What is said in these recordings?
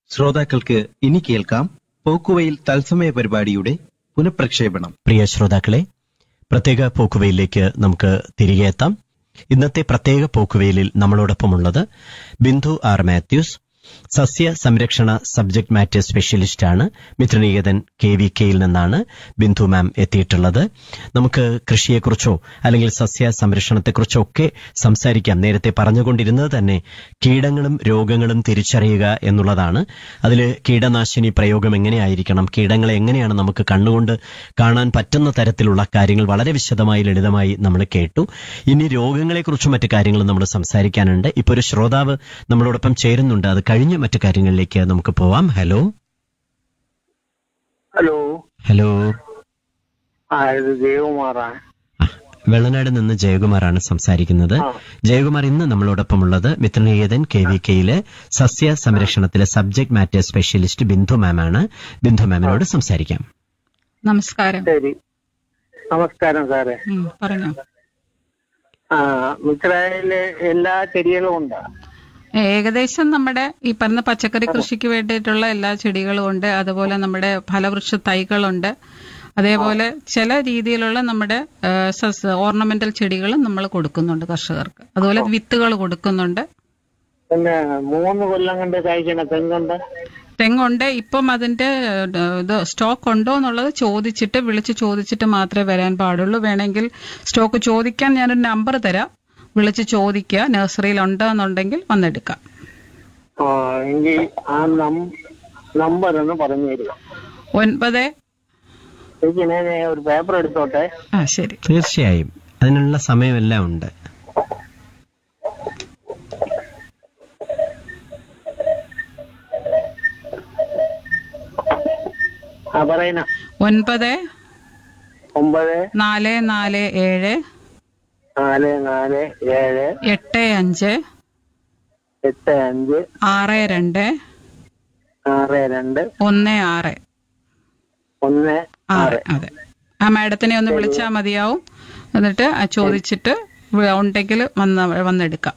ശ്രോതാക്കൾക്ക് ഇനി കേൾക്കാം പോക്കുവയിൽ തത്സമയ പരിപാടിയുടെ പുനഃപ്രക്ഷേപണം പ്രിയ ശ്രോതാക്കളെ പ്രത്യേക പോക്കുവയിലേക്ക് നമുക്ക് തിരികെ എത്താം ഇന്നത്തെ പ്രത്യേക പോക്കുവയിലിൽ നമ്മളോടൊപ്പമുള്ളത് ബിന്ദു ആർ മാത്യൂസ് സസ്യ സംരക്ഷണ സബ്ജക്ട് മാറ്റർ സ്പെഷ്യലിസ്റ്റ് ആണ് മിത്രനികേതൻ കെ വി കെയിൽ നിന്നാണ് ബിന്ദു മാം എത്തിയിട്ടുള്ളത് നമുക്ക് കൃഷിയെക്കുറിച്ചോ അല്ലെങ്കിൽ സസ്യ സംരക്ഷണത്തെക്കുറിച്ചോ ഒക്കെ സംസാരിക്കാം നേരത്തെ പറഞ്ഞുകൊണ്ടിരുന്നത് തന്നെ കീടങ്ങളും രോഗങ്ങളും തിരിച്ചറിയുക എന്നുള്ളതാണ് അതിൽ കീടനാശിനി പ്രയോഗം എങ്ങനെയായിരിക്കണം കീടങ്ങളെ എങ്ങനെയാണ് നമുക്ക് കണ്ണുകൊണ്ട് കാണാൻ പറ്റുന്ന തരത്തിലുള്ള കാര്യങ്ങൾ വളരെ വിശദമായി ലളിതമായി നമ്മൾ കേട്ടു ഇനി രോഗങ്ങളെക്കുറിച്ചും മറ്റു കാര്യങ്ങളും നമ്മൾ സംസാരിക്കാനുണ്ട് ഇപ്പൊ ഒരു ശ്രോതാവ് നമ്മളോടൊപ്പം ചേരുന്നുണ്ട് അത് കഴിഞ്ഞ് മറ്റു കാര്യങ്ങളിലേക്ക് നമുക്ക് പോവാം ഹലോ ഹലോ ഹലോ ആ ഇത് ദേവകുമാറാണ് ആ, വെള്ളനാട് നിന്ന് ജയകുമാറാണ് സംസാരിക്കുന്നത് ആ. ജയകുമാർ ഇന്ന് നമ്മളോടൊപ്പമുള്ളത് മിത്രനികേതൻ കെ വി കെയിലെ സസ്യ സംരക്ഷണത്തിലെ subject matter specialist Bindu ma'am ആണ് ബിന്ദു മാമിനോട് സംസാരിക്കാം നമസ്കാരം ശരി നമസ്കാരം സാറേ ഉം, പറഞ്ഞോ ആ മിത്രയില് എല്ലാ ചെടികളും ഉണ്ട് ഏകദേശം നമ്മുടെ ഈ പറഞ്ഞ പച്ചക്കറി കൃഷിക്ക് വേണ്ടിയിട്ടുള്ള എല്ലാ ചെടികളും ഉണ്ട് അതുപോലെ നമ്മുടെ ഫലവൃക്ഷ തൈകളുണ്ട് അതേപോലെ ചില രീതിയിലുള്ള നമ്മുടെ ഓർണമെന്റൽ ചെടികളും നമ്മൾ കൊടുക്കുന്നുണ്ട് കർഷകർക്ക് അതുപോലെ വിത്തുകൾ കൊടുക്കുന്നുണ്ട് പിന്നെ മൂന്ന് കൊല്ലം കൊണ്ട് കഴിക്കണ തെങ്ങുണ്ട് തെങ്ങുണ്ട് ഇപ്പം അതിന്റെ ഏഹ്, ഇത് സ്റ്റോക്ക് ഉണ്ടോ എന്നുള്ളത് ചോദിച്ചിട്ട് വിളിച്ച് ചോദിച്ചിട്ട് മാത്രമേ വരാൻ പാടുള്ളൂ വേണമെങ്കിൽ സ്റ്റോക്ക് ചോദിക്കാൻ ഞാനൊരു നമ്പർ തരാം വിളിച്ച് ചോദിക്കുക നഴ്സറിയിൽ ഉണ്ടോ എന്നുണ്ടെങ്കിൽ വന്നെടുക്കാം ആ എങ്കിൽ ആ നമ്പർ ഒന്ന് പറഞ്ഞു തരിക ഒൻപത് എനിക്ക് ഞാൻ ഒരു പേപ്പർ എടുത്തോട്ടെ ആ ശരി തീർച്ചയായും അതിനുള്ള സമയമെല്ലാം ഉണ്ട് ആ പറയുന്ന ഒൻപത് ഒമ്പത് നാല് നാല് ഏഴ് നാല് നാല് ഏഴ് എട്ട് അഞ്ച് എട്ട് അഞ്ച് ആറ് രണ്ട് ആറ് രണ്ട് ഒന്ന് ആറ് ഒന്ന് ആറ് അതെ ആ മാഡത്തിനെ ഒന്ന് വിളിച്ചാൽ മതിയാവും എന്നിട്ട് ആ ചോദിച്ചിട്ട് വ- ഉണ്ടെങ്കിൽ വന്ന് വന്നെടുക്കാം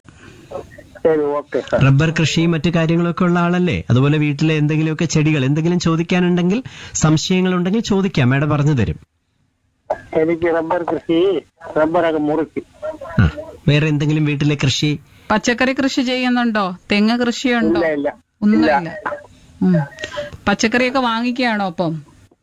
ശരി ഓക്കെ സാർ റബ്ബർ കൃഷി മറ്റു കാര്യങ്ങളൊക്കെ ഉള്ള ആളല്ലേ അതുപോലെ വീട്ടിലെ എന്തെങ്കിലുമൊക്കെ ചെടികൾ എന്തെങ്കിലും ചോദിക്കാനുണ്ടെങ്കിൽ സംശയങ്ങളുണ്ടെങ്കിൽ ചോദിക്കാം മേഡം പറഞ്ഞു തരും എനിക്ക് റബ്ബർ കൃഷി റബ്ബറൊക്കെ മുറിക്കും ആ വേറെ എന്തെങ്കിലും വീട്ടിലെ കൃഷി പച്ചക്കറി കൃഷി ചെയ്യുന്നുണ്ടോ തെങ്ങ് കൃഷിയുണ്ടോ ഇല്ല ഇല്ല ഒന്നുമില്ല ഉം. പച്ചക്കറിയൊക്കെ വാങ്ങിക്കുകയാണോ അപ്പം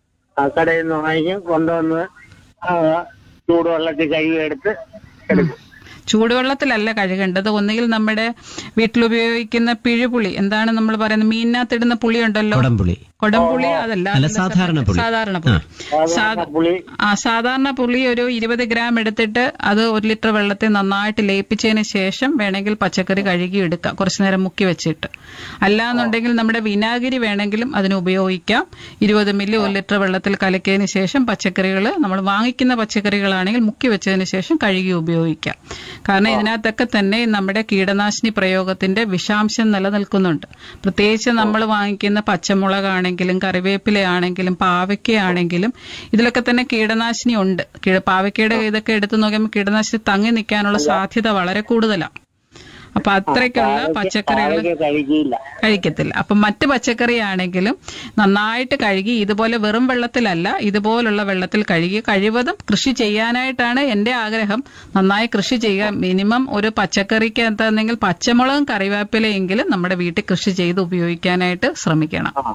ആ കടയിൽ നിന്ന് വാങ്ങിക്കും കൊണ്ടുവന്ന് ആ, ചൂടുവെള്ളത്തിൽ കഴുകിയെടുത്ത് എടുക്കും ചൂടുവെള്ളത്തിലല്ല കഴുകേണ്ടത് ഒന്നുകിൽ നമ്മുടെ വീട്ടിലുപയോഗിക്കുന്ന പിഴുപുളി എന്താണ് നമ്മൾ പറയുന്നത് മീനിനകത്തിടുന്ന പുളി ഉണ്ടല്ലോ കൊടംപുളി കൊടംപുളി അതല്ല അല്ല സാധാരണ പുളി സാധാരണ പുളി സാധാരണ പുളി ആ സാധാരണ പുളി ഒരു ഇരുപത് ഗ്രാം എടുത്തിട്ട് അത് ഒരു ലിറ്റർ വെള്ളത്തിൽ നന്നായിട്ട് ലയിപ്പിച്ചതിന് ശേഷം വേണമെങ്കിൽ പച്ചക്കറി കഴുകി എടുക്കാം കുറച്ചു നേരം മുക്കി വെച്ചിട്ട് അല്ലാന്നുണ്ടെങ്കിൽ നമ്മുടെ വിനാഗിരി വേണമെങ്കിലും അതിന് ഉപയോഗിക്കാം ഇരുപത് മില്ലി ഒരു ലിറ്റർ വെള്ളത്തിൽ കലക്കിയതിന് ശേഷം പച്ചക്കറികൾ നമ്മൾ വാങ്ങിക്കുന്ന പച്ചക്കറികളാണെങ്കിൽ മുക്കി വെച്ചതിന് ശേഷം കഴുകി ഉപയോഗിക്കാം കാരണം ഇതിനകത്തൊക്കെ തന്നെ നമ്മുടെ കീടനാശിനി പ്രയോഗത്തിന്റെ വിഷാംശം നിലനിൽക്കുന്നുണ്ട് പ്രത്യേകിച്ച് നമ്മൾ വാങ്ങിക്കുന്ന പച്ചമുളകാണെങ്കിലും കറിവേപ്പിലയാണെങ്കിലും പാവയ്ക്കയാണെങ്കിലും ഇതിലൊക്കെ തന്നെ കീടനാശിനി ഉണ്ട് കീട- പാവയ്ക്കയുടെ ഇതൊക്കെ എടുത്തു നോക്കുമ്പോൾ കീടനാശിനി തങ്ങി നിൽക്കാനുള്ള സാധ്യത വളരെ കൂടുതലാണ് അപ്പൊ അത്രയ്ക്കുള്ള പച്ചക്കറികൾ പാവയ്ക്ക കഴുകിയില്ല കഴിക്കത്തില്ല അപ്പൊ മറ്റ് പച്ചക്കറി ആണെങ്കിലും നന്നായിട്ട് കഴുകി ഇതുപോലെ വെറും വെള്ളത്തിലല്ല ഇതുപോലുള്ള വെള്ളത്തിൽ കഴുകി കഴിവതും കൃഷി ചെയ്യാനായിട്ടാണ് എന്റെ ആഗ്രഹം നന്നായി കൃഷി ചെയ്യുക മിനിമം ഒരു പച്ചക്കറിക്ക് എന്താണെങ്കിൽ പച്ചമുളകും കറിവേപ്പിലയെങ്കിലും നമ്മുടെ വീട്ടിൽ കൃഷി ചെയ്ത് ഉപയോഗിക്കാനായിട്ട് ശ്രമിക്കണം ആ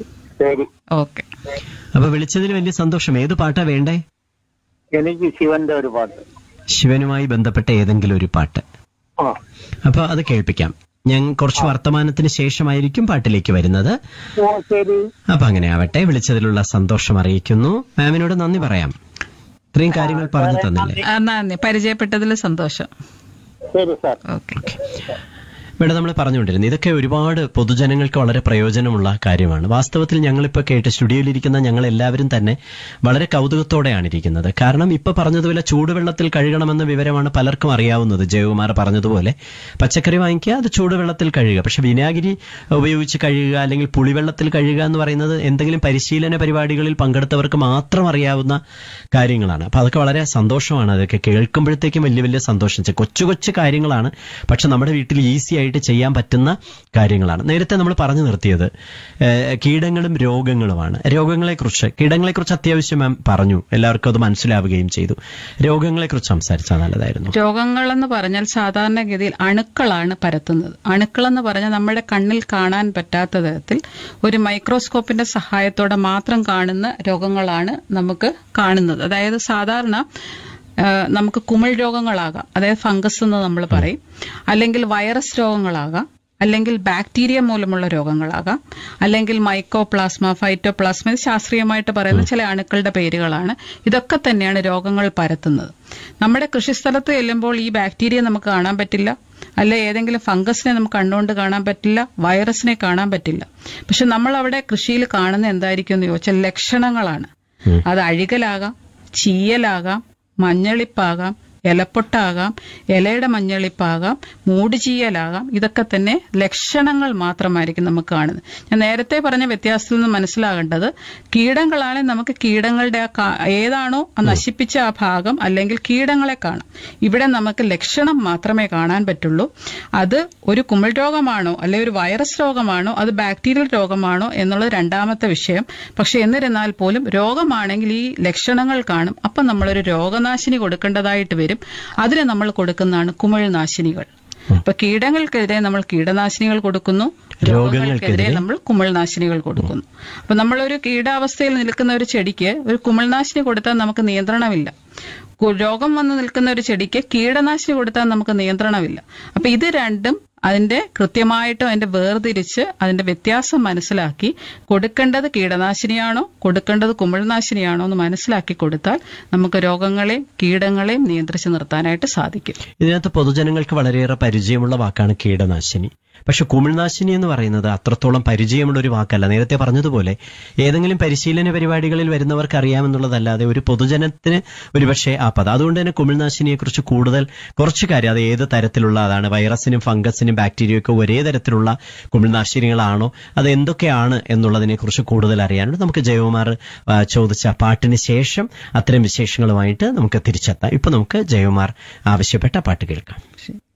ശരി ഓക്കെ അപ്പൊ വിളിച്ചതിൽ വലിയ സന്തോഷം ഏത് പാട്ടാ വേണ്ടേ എനിക്ക് ശിവന്റെ ഒരു പാട്ട് ശിവനുമായി ബന്ധപ്പെട്ട ഏതെങ്കിലും ഒരു പാട്ട് ആ അപ്പൊ അത് കേൾപ്പിക്കാം ഞാൻ കുറച്ച് വർത്തമാനത്തിന് ശേഷമായിരിക്കും പാട്ടിലേക്ക് വരുന്നത് ഓ ശരി അപ്പൊ അങ്ങനെ ആവട്ടെ വിളിച്ചതിലുള്ള സന്തോഷം അറിയിക്കുന്നു മാമിനോട് നന്ദി പറയാം ഇത്രയും കാര്യങ്ങൾ പറഞ്ഞു തന്നില്ലേ ആ, നന്ദി പരിചയപ്പെട്ടതിൽ സന്തോഷം ശരി സാർ ഓക്കെ ഇവിടെ നമ്മൾ പറഞ്ഞുകൊണ്ടിരുന്നത് ഇതൊക്കെ ഒരുപാട് പൊതുജനങ്ങൾക്ക് വളരെ പ്രയോജനമുള്ള കാര്യമാണ് വാസ്തവത്തിൽ ഞങ്ങളിപ്പോൾ കേട്ട് സ്റ്റുഡിയോയിലിരിക്കുന്ന ഞങ്ങൾ എല്ലാവരും തന്നെ വളരെ കൗതുകത്തോടെയാണ് ഇരിക്കുന്നത് കാരണം ഇപ്പൊ പറഞ്ഞതുപോലെ ചൂടുവെള്ളത്തിൽ കഴുകണമെന്ന വിവരമാണ് പലർക്കും അറിയാവുന്നത് ജയകുമാർ പറഞ്ഞതുപോലെ പച്ചക്കറി വാങ്ങിക്കുക അത് ചൂടുവെള്ളത്തിൽ കഴുകുക പക്ഷെ വിനാഗിരി ഉപയോഗിച്ച് കഴുകുക അല്ലെങ്കിൽ പുളിവെള്ളത്തിൽ കഴുകുക എന്ന് പറയുന്നത് എന്തെങ്കിലും പരിശീലന പരിപാടികളിൽ പങ്കെടുത്തവർക്ക് മാത്രം അറിയാവുന്ന കാര്യങ്ങളാണ് അപ്പൊ അതൊക്കെ വളരെ സന്തോഷമാണ് അതൊക്കെ കേൾക്കുമ്പോഴത്തേക്കും വലിയ വലിയ സന്തോഷം കൊച്ചു കൊച്ചു കാര്യങ്ങളാണ് പക്ഷെ നമ്മുടെ വീട്ടിൽ ഈസി ആയിട്ട് ചെയ്യാൻ പറ്റുന്ന കാര്യങ്ങളാണ് നേരത്തെ നമ്മൾ പറഞ്ഞു നിർത്തിയത് ഏഹ്, കീടങ്ങളും രോഗങ്ങളുമാണ് രോഗങ്ങളെക്കുറിച്ച് കീടങ്ങളെക്കുറിച്ച് അത്യാവശ്യം മാം പറഞ്ഞു എല്ലാവർക്കും അത് മനസ്സിലാവുകയും ചെയ്തു രോഗങ്ങളെക്കുറിച്ച് സംസാരിച്ചാൽ നല്ലതായിരുന്നു രോഗങ്ങളെന്ന് പറഞ്ഞാൽ സാധാരണഗതിയിൽ അണുക്കളാണ് പരത്തുന്നത് അണുക്കളെന്ന് പറഞ്ഞാൽ നമ്മുടെ കണ്ണിൽ കാണാൻ പറ്റാത്ത തരത്തിൽ ഒരു മൈക്രോസ്കോപ്പിന്റെ സഹായത്തോടെ മാത്രം കാണുന്ന രോഗങ്ങളാണ് നമുക്ക് കാണുന്നത് അതായത് സാധാരണ ആ, നമുക്ക് കുമിൾ രോഗങ്ങളാകാം അതായത് ഫംഗസ് എന്ന് നമ്മൾ പറയും അല്ലെങ്കിൽ വൈറസ് രോഗങ്ങളാകാം അല്ലെങ്കിൽ ബാക്ടീരിയ മൂലമുള്ള രോഗങ്ങളാകാം അല്ലെങ്കിൽ മൈക്കോപ്ലാസ്മ ഫൈറ്റോപ്ലാസ്മ ഇത് ശാസ്ത്രീയമായിട്ട് പറയുന്ന ചില അണുക്കളുടെ പേരുകളാണ് ഇതൊക്കെ തന്നെയാണ് രോഗങ്ങൾ പരത്തുന്നത് നമ്മുടെ കൃഷിസ്ഥലത്ത് ചെല്ലുമ്പോൾ ഈ ബാക്ടീരിയ നമുക്ക് കാണാൻ പറ്റില്ല അല്ല ഏതെങ്കിലും ഫംഗസിനെ നമുക്ക് കണ്ണുകൊണ്ട് കാണാൻ പറ്റില്ല വൈറസിനെ കാണാൻ പറ്റില്ല പക്ഷെ നമ്മൾ അവിടെ കൃഷിയിൽ കാണുന്ന എന്തായിരിക്കും എന്ന് ചോദിച്ചാൽ ലക്ഷണങ്ങളാണ് അത് അഴുകലാകാം ചീയലാകാം മഞ്ഞളിപ്പാകാം ഇലപ്പൊട്ടാകാം ഇലയുടെ മഞ്ഞളിപ്പാകാം മൂടുചീയലാകാം ഇതൊക്കെ തന്നെ ലക്ഷണങ്ങൾ മാത്രമായിരിക്കും നമുക്ക് കാണുന്നത് ഞാൻ നേരത്തെ പറഞ്ഞ വ്യത്യാസത്തിൽ നിന്ന് മനസ്സിലാകേണ്ടത് കീടങ്ങളാണ് നമുക്ക് കീടങ്ങളുടെ ആ കാ- ഏതാണോ ആ നശിപ്പിച്ച ആ ഭാഗം അല്ലെങ്കിൽ കീടങ്ങളെ കാണാം ഇവിടെ നമുക്ക് ലക്ഷണം മാത്രമേ കാണാൻ പറ്റുള്ളൂ അത് ഒരു കുമിൾ രോഗമാണോ അല്ലെങ്കിൽ ഒരു വൈറസ് രോഗമാണോ അത് ബാക്ടീരിയൽ രോഗമാണോ എന്നുള്ളത് രണ്ടാമത്തെ വിഷയം പക്ഷെ എന്നിരുന്നാൽ പോലും രോഗമാണെങ്കിൽ ഈ ലക്ഷണങ്ങൾ കാണും അപ്പം നമ്മളൊരു രോഗനാശിനി കൊടുക്കേണ്ടതായിട്ട് വരും അതിന് നമ്മൾ കൊടുക്കുന്നതാണ് കുമിൾനാശിനികൾ അപ്പൊ കീടങ്ങൾക്കെതിരെ നമ്മൾ കീടനാശിനികൾ കൊടുക്കുന്നു രോഗങ്ങൾക്കെതിരെ നമ്മൾ കുമിൾനാശിനികൾ കൊടുക്കുന്നു അപ്പൊ നമ്മളൊരു കീടാവസ്ഥയിൽ നിൽക്കുന്ന ഒരു ചെടിക്ക് ഒരു കുമിൾനാശിനി കൊടുത്താൽ നമുക്ക് നിയന്ത്രണമില്ല കു- രോഗം വന്ന് നിൽക്കുന്ന ഒരു ചെടിക്ക് കീടനാശിനി കൊടുത്താൽ നമുക്ക് നിയന്ത്രണമില്ല അപ്പൊ ഇത് രണ്ടും അതിന്റെ കൃത്യമായിട്ടും അതിന്റെ വേർതിരിച്ച് അതിന്റെ വ്യത്യാസം മനസ്സിലാക്കി കൊടുക്കേണ്ടത് കീടനാശിനിയാണോ കൊടുക്കേണ്ടത് കുമിൾനാശിനിയാണോ എന്ന് മനസ്സിലാക്കി കൊടുത്താൽ നമുക്ക് രോഗങ്ങളെയും കീടങ്ങളെയും നിയന്ത്രിച്ച് നിർത്താനായിട്ട് സാധിക്കും ഇതിനകത്ത് പൊതുജനങ്ങൾക്ക് വളരെയേറെ പരിചയമുള്ള വാക്കാണ് കീടനാശിനി പക്ഷെ കുമിൾനാശിനി എന്ന് പറയുന്നത് അത്രത്തോളം പരിചയമുള്ള ഒരു വാക്കല്ല നേരത്തെ പറഞ്ഞതുപോലെ ഏതെങ്കിലും പരിശീലന പരിപാടികളിൽ വരുന്നവർക്ക് അറിയാമെന്നുള്ളതല്ലാതെ ഒരു പൊതുജനത്തിന് ഒരുപക്ഷെ ആ പദം അതുകൊണ്ട് തന്നെ കുമിൾനാശിനിയെ കുറിച്ച് കൂടുതൽ കുറച്ച് കാര്യം അത് ഏത് തരത്തിലുള്ള അതാണ് വൈറസിനും ഫംഗസിനും ബാക്ടീരിയയ്ക്കും ഒരേ തരത്തിലുള്ള കുമിൾനാശിനികളാണോ അത് എന്തൊക്കെയാണ് എന്നുള്ളതിനെ കുറിച്ച് കൂടുതൽ അറിയാനുണ്ട് നമുക്ക് ജയകുമാർ ആ, ചോദിച്ച പാട്ടിന് ശേഷം അത്തരം വിശേഷങ്ങളുമായിട്ട് നമുക്ക് തിരിച്ചെത്താം ഇപ്പൊ നമുക്ക് ജയകുമാർ ആവശ്യപ്പെട്ട പാട്ട് കേൾക്കാം ശരി